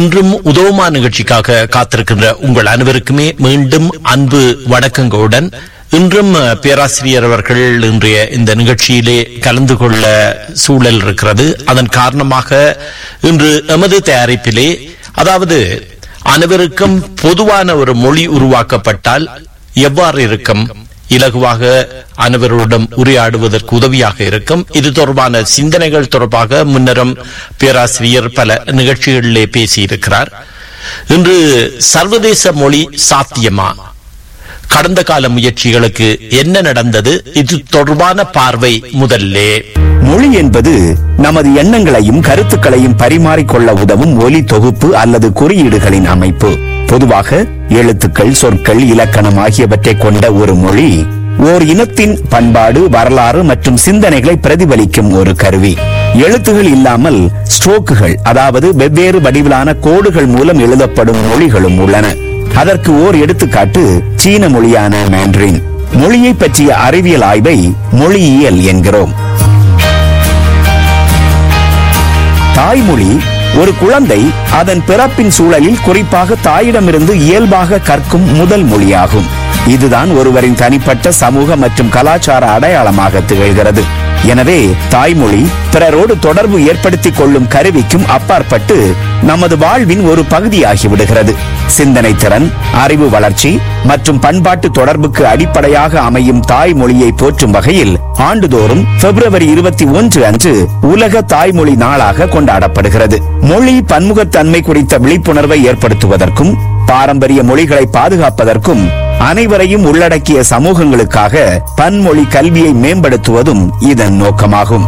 இன்றும் உதவுமா நிகழ்ச்சிக்காக காத்திருக்கின்ற உங்கள் அனைவருக்குமே மீண்டும் அன்பு வணக்கங்களுடன் இன்றும் அஹ், பேராசிரியர் அவர்கள் இன்றைய இந்த நிகழ்ச்சியிலே கலந்து கொள்ள சூழல் இருக்கிறது அதன் காரணமாக இன்று எமது தயாரிப்பிலே அதாவது அனைவருக்கும் பொதுவான ஒரு மொழி உருவாக்கப்பட்டால் எவ்வாறு இருக்கும் இலகுவாக அனைவருடன் உரையாடுவதற்கு உதவியாக இருக்கும் இது தொடர்பான சிந்தனைகள் தொடர்பாக முன்னரும் பேராசிரியர் பல நிகழ்ச்சிகளிலே பேசியிருக்கிறார் இன்று சர்வதேச மொழி சாத்தியமா கடந்த கால முயற்சிகளுக்கு என்ன நடந்தது இது தொடர்பான பார்வை முதல்லே மொழி என்பது நமது எண்ணங்களையும் கருத்துக்களையும் பரிமாறிக்கொள்ள உதவும் ஒலி தொகுப்பு அல்லது குறியீடுகளின் அமைப்பு பொதுவாக எழுத்துக்கள் சொற்கள் இலக்கணம் ஆகியவற்றை கொண்ட ஒரு மொழி ஓர் இனத்தின் பண்பாடு வரலாறு மற்றும் சிந்தனைகளை பிரதிபலிக்கும் ஒரு கருவி எழுத்துகள் இல்லாமல் ஸ்ட்ரோக்குகள் அதாவது வெவ்வேறு வடிவிலான கோடுகள் மூலம் எழுதப்படும் மொழிகளும் உள்ளன அதற்கு ஓர் எடுத்துக்காட்டு சீன மொழியான மேண்ட்ரின் மொழியை பற்றிய அறிவியல் ஆய்வை மொழியியல் என்கிறோம் தாய்மொழி ஒரு குழந்தை அதன் பிறப்பின் சூழலில் குறிப்பாக தாயிடமிருந்து இயல்பாக கற்கும் முதல் மொழியாகும் இதுதான் ஒருவரின் தனிப்பட்ட சமூக மற்றும் கலாச்சார அடையாளமாக திகழ்கிறது எனவே தாய்மொழி பிறரோடு தொடர்பு ஏற்படுத்திக் கொள்ளும் கருவிக்கும் அப்பாற்பட்டு நமது வாழ்வின் ஒரு பகுதியாகி விடுகிறது சிந்தனை திறன் அறிவு வளர்ச்சி மற்றும் பண்பாட்டு தொடர்புக்கு அடிப்படையாக அமையும் தாய்மொழியை போற்றும் வகையில் ஆண்டுதோறும் பிப்ரவரி இருபத்தி ஒன்று அன்று உலக தாய்மொழி நாளாக கொண்டாடப்படுகிறது மொழி பன்முகத்தன்மை குறித்த விழிப்புணர்வை ஏற்படுத்துவதற்கும் பாரம்பரிய மொழிகளை பாதுகாப்பதற்கும் அனைவரையும் உள்ளடக்கிய சமூகங்களுக்காக பன்மொழி கல்வியை மேம்படுத்துவதும் இதன் நோக்கமாகும்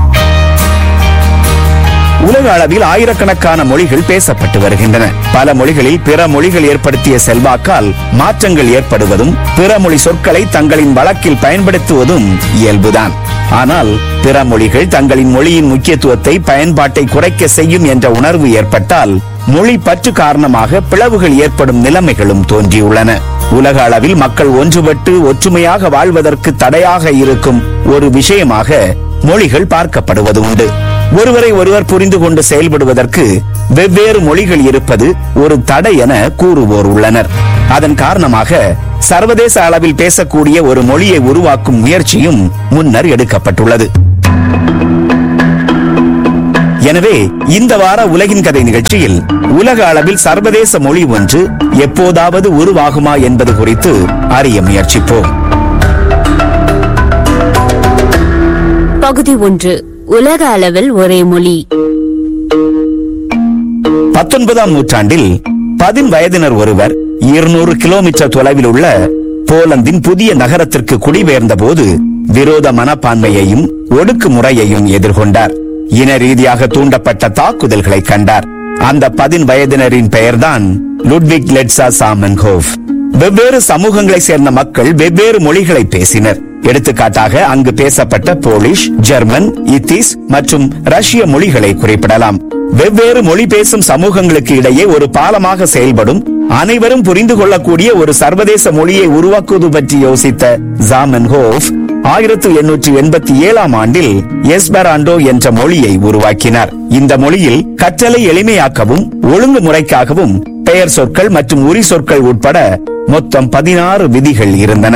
உலக அளவில் ஆயிரக்கணக்கான மொழிகள் பேசப்பட்டு வருகின்றன பல மொழிகளில் பிற மொழிகள் ஏற்படுத்திய செல்வாக்கால் மாற்றங்கள் ஏற்படுவதும் பிற மொழி சொற்களை தங்களின் வழக்கில் பயன்படுத்துவதும் இயல்புதான் ஆனால் பிற மொழிகள் தங்களின் மொழியின் முக்கியத்துவத்தை பயன்பாட்டை குறைக்க செய்யும் என்ற உணர்வு ஏற்பட்டால் மொழி பற்று காரணமாக பிளவுகள் ஏற்படும் நிலைமைகளும் தோன்றியுள்ளன உலக அளவில் மக்கள் ஒன்றுபட்டு ஒற்றுமையாக வாழ்வதற்கு தடையாக இருக்கும் ஒரு விஷயமாக மொழிகள் பார்க்கப்படுவது உண்டு ஒருவரை ஒருவர் புரிந்து கொண்டு செயல்படுவதற்கு வெவ்வேறு மொழிகள் இருப்பது ஒரு தடை என கூறுவோர் உள்ளனர் அதன் காரணமாக சர்வதேச அளவில் பேசக்கூடிய ஒரு மொழியை உருவாக்கும் முயற்சியும் முன்னர் எடுக்கப்பட்டுள்ளது எனவே இந்த வார உலகின் கதை நிகழ்ச்சியில் உலக அளவில் சர்வதேச மொழி ஒன்று எப்போதாவது உருவாகுமா என்பது குறித்து அறிய முயற்சிப்போம் பகுதி ஒன்று உலக அளவில் ஒரே மொழி பத்தொன்பதாம் நூற்றாண்டில் பதின் வயதினர் ஒருவர் இருநூறு கிலோமீட்டர் தொலைவில் உள்ள போலந்தின் புதிய நகரத்திற்கு குடிபெயர்ந்த போது விரோத மனப்பான்மையையும் ஒடுக்குமுறையையும் எதிர்கொண்டார் இன ரீதியாக தூண்டப்பட்ட தாக்குதல்களை கண்டார் அந்த பதின் வயதினரின் பெயர்தான் லுட்விக் லெட்சா சாமன்ஹோஃப் வெவ்வேறு சமூகங்களைச் சேர்ந்த மக்கள் வெவ்வேறு மொழிகளை பேசினர் எடுத்துக்காட்டாக அங்கு பேசப்பட்ட போலிஷ் ஜெர்மன் இத்திஸ் மற்றும் ரஷ்ய மொழிகளை குறிப்பிடலாம் வெவ்வேறு மொழி பேசும் சமூகங்களுக்கு இடையே ஒரு பாலமாக செயல்படும் அனைவரும் புரிந்து கொள்ளக்கூடிய ஒரு சர்வதேச மொழியை உருவாக்குவது பற்றி யோசித்த ஜாமன்ஹோஃப் ஆயிரத்து எண்ணூற்று எண்பத்தி ஏழாம் ஆண்டில் எஸ்பெராண்டோ என்ற மொழியை உருவாக்கினார் இந்த மொழியில் கற்றலை எளிமையாக்கவும் ஒழுங்குமுறைக்காகவும் பெயர் சொற்கள் மற்றும் உரி சொற்கள் உட்பட மொத்தம் பதினாறு விதிகள் இருந்தன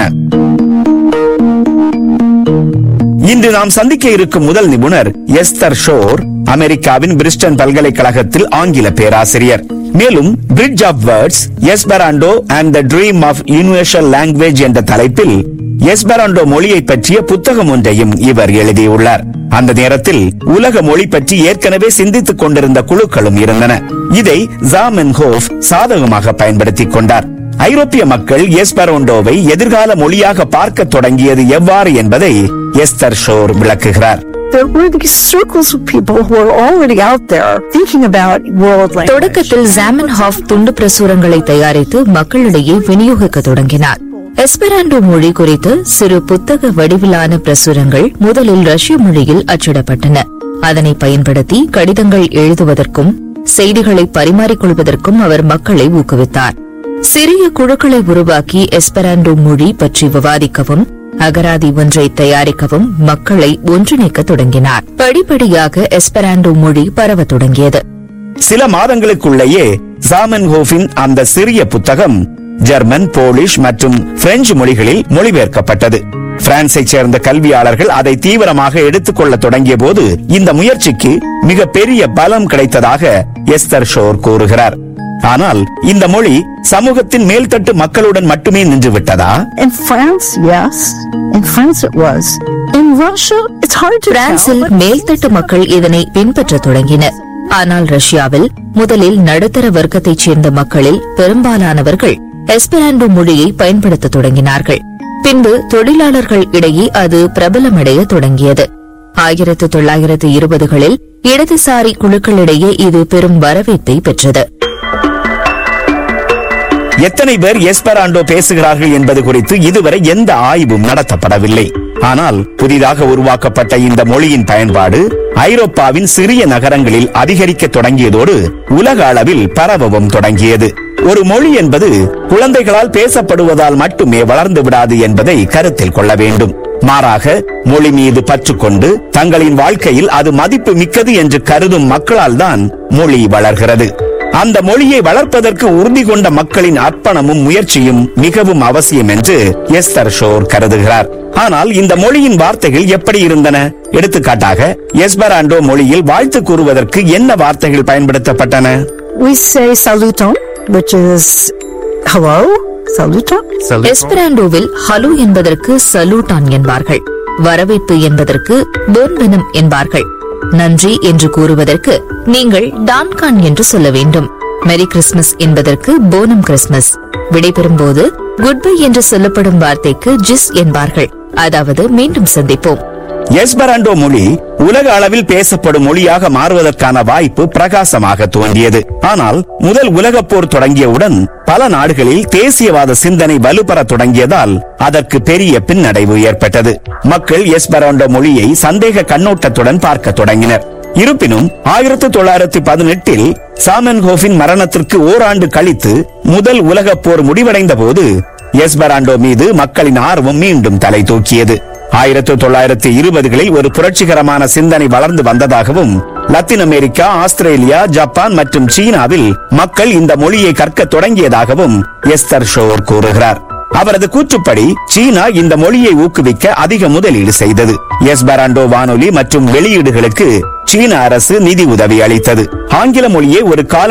இன்று நாம் சந்திக்க இருக்கும் முதல் நிபுணர் எஸ்தர் ஷோர் அமெரிக்காவின் பிரிஸ்டன் பல்கலைக்கழகத்தில் ஆங்கில பேராசிரியர் மேலும் bridge of words Esperanto and the dream of universal language என்ற தலைப்பில் எஸ்பெராண்டோ மொழியை பற்றிய புத்தகம் ஒன்றையும் இவர் எழுதியுள்ளார் அந்த நேரத்தில் உலக மொழி பற்றி ஏற்கனவே சிந்தித்துக் கொண்டிருந்த குழுக்களும் இருந்தன இதை ஜாமென்ஹோஃப் சாதகமாக பயன்படுத்திக் கொண்டார் ஐரோப்பிய மக்கள் எஸ்பெரோண்டோவை எதிர்கால மொழியாக பார்க்க தொடங்கியது எவ்வாறு என்பதை எஸ்தர் ஷோர் விளக்குகிறார் There were these circles of people who were already out there thinking about world language. தொடக்கத்தில் ஜாமன்ஹாஃப் துண்டு பிரசுரங்களை தயாரித்து மக்களிடையே விநியோகிக்க தொடங்கினார் எஸ்பெராண்டோ மொழி குறித்து சிறு புத்தக வடிவிலான பிரசுரங்கள் முதலில் ரஷ்ய மொழியில் அச்சிடப்பட்டன அதனை பயன்படுத்தி கடிதங்கள் எழுதுவதற்கும் செய்திகளை பரிமாறிக்கொள்வதற்கும் அவர் மக்களை ஊக்குவித்தார் சிறிய குழுக்களை உருவாக்கி எஸ்பெராண்டோ மொழி பற்றி விவாதிக்கவும் அகராதி ஒன்றை தயாரிக்கவும் மக்களை ஒன்றிணைக்க தொடங்கினார் படிப்படியாக எஸ்பெராண்டோ மொழி பரவத் தொடங்கியது சில மாதங்களுக்குள்ளேயே சாமன்ஹோஃபின் அந்த சிறிய புத்தகம் ஜெர்மன் போலிஷ் மற்றும் பிரெஞ்சு மொழிகளில் மொழிபெயர்க்கப்பட்டது பிரான்சைச் சேர்ந்த கல்வியாளர்கள் அதை தீவிரமாக எடுத்துக்கொள்ள தொடங்கிய போது இந்த முயற்சிக்கு மிக பெரிய பலம் கிடைத்ததாக எஸ்தர் ஷோர் கூறுகிறார் ஆனால் இந்த மொழி சமூகத்தின் மேல்தட்டு மக்களுடன் மட்டுமே நின்று விட்டதா In France, yes. In France it was. In Russia, it's hard to பிரான்சில் tell. மேல்தட்டு மக்கள் இதனை பின்பற்றத் தொடங்கினர் ஆனால் ரஷ்யாவில் முதலில் நடுத்தர வர்க்கத்தைச் சேர்ந்த மக்களில் பெரும்பாலானவர்கள் எஸ்பெராண்டோ மொழியை பயன்படுத்த தொடங்கினார்கள் பின்பு தொழிலாளர்கள் இடையே அது பிரபலமடைய தொடங்கியது ஆயிரத்து தொள்ளாயிரத்து இருபதுகளில் இடதுசாரி குழுக்களிடையே இது பெரும் வரவேற்பை பெற்றது எத்தனை பேர் எஸ்பராண்டோ பேசுகிறார்கள் என்பது குறித்து இதுவரை எந்த ஆய்வும் நடத்தப்படவில்லை ஆனால் புதிதாக உருவாக்கப்பட்ட இந்த மொழியின் பயன்பாடு ஐரோப்பாவின் சிறிய நகரங்களில் அதிகரிக்க தொடங்கியதோடு உலக அளவில் பரவவும் தொடங்கியது ஒரு மொழி என்பது குழந்தைகளால் பேசப்படுவதால் மட்டுமே வளர்ந்து விடாது என்பதை கருத்தில் கொள்ள வேண்டும் மாறாக மொழி மீது பற்றுக்கொண்டு தங்களின் வாழ்க்கையில் அது மதிப்பு மிக்கது என்று கருதும் மக்களால் தான் மொழி வளர்கிறது அந்த மொழியை வளர்ப்பதற்கு உறுதி கொண்ட மக்களின் அர்ப்பணமும் முயற்சியும் மிகவும் அவசியம் என்று எஸ்தர் ஷோர் கருதுகிறார் ஆனால் இந்த மொழியின் வார்த்தைகள் எப்படி இருந்தன எடுத்துக்காட்டாக எஸ்பராண்டோ மொழியில் வாழ்த்து கூறுவதற்கு என்ன வார்த்தைகள் பயன்படுத்தப்பட்டன We say saluton, which is hello, saluton. எஸ்பெராண்டோவில் ஹலோ என்பதற்கு சலூட்டான் என்பார்கள் வரவேற்பு என்பதற்கு போன்வெனம் என்பார்கள் நன்றி என்று கூறுவதற்கு நீங்கள் டான்கான் என்று சொல்ல வேண்டும் மெரி கிறிஸ்மஸ் என்பதற்கு போனம் கிறிஸ்மஸ் விடைபெறும் போது குட்பை என்று சொல்லப்படும் வார்த்தைக்கு ஜிஸ் என்பார்கள் அதாவது மீண்டும் சந்திப்போம் எஸ்பராண்டோ மொழி உலக அளவில் பேசப்படும் மொழியாக மாறுவதற்கான வாய்ப்பு பிரகாசமாக தோன்றியது ஆனால் முதல் உலகப் போர் தொடங்கியவுடன் பல நாடுகளில் தேசியவாத சிந்தனை வலுப்பெற தொடங்கியதால் அதற்கு பெரிய பின்னடைவு ஏற்பட்டது மக்கள் எஸ்பராண்டோ மொழியை சந்தேக கண்ணோட்டத்துடன் பார்க்க தொடங்கினர் இருப்பினும் ஆயிரத்து தொள்ளாயிரத்து பதினெட்டில் சாமன்ஹோஃபின் மரணத்திற்கு ஓராண்டு கழித்து முதல் உலகப் போர் முடிவடைந்த போது எஸ்பராண்டோ மீது மக்களின் ஆர்வம் மீண்டும் தலை தூக்கியது ஆயிரத்து தொள்ளாயிரத்து இருபதுகளில் ஒரு புரட்சிகரமான சிந்தனை வளர்ந்து வந்ததாகவும் லத்தீன் அமெரிக்கா ஆஸ்திரேலியா ஜப்பான் மற்றும் சீனாவில் மக்கள் இந்த மொழியை கற்க தொடங்கியதாகவும் எஸ்தர் ஷோர் கூறுகிறார் அவரது கூற்றுப்படி சீனா இந்த மொழியை ஊக்குவிக்க அதிக முதலீடு செய்தது எஸ்பராண்டோ வானொலி மற்றும் வெளியீடுகளுக்கு சீன அரசு நிதி உதவி அளித்தது ஆங்கில மொழியை ஒரு கால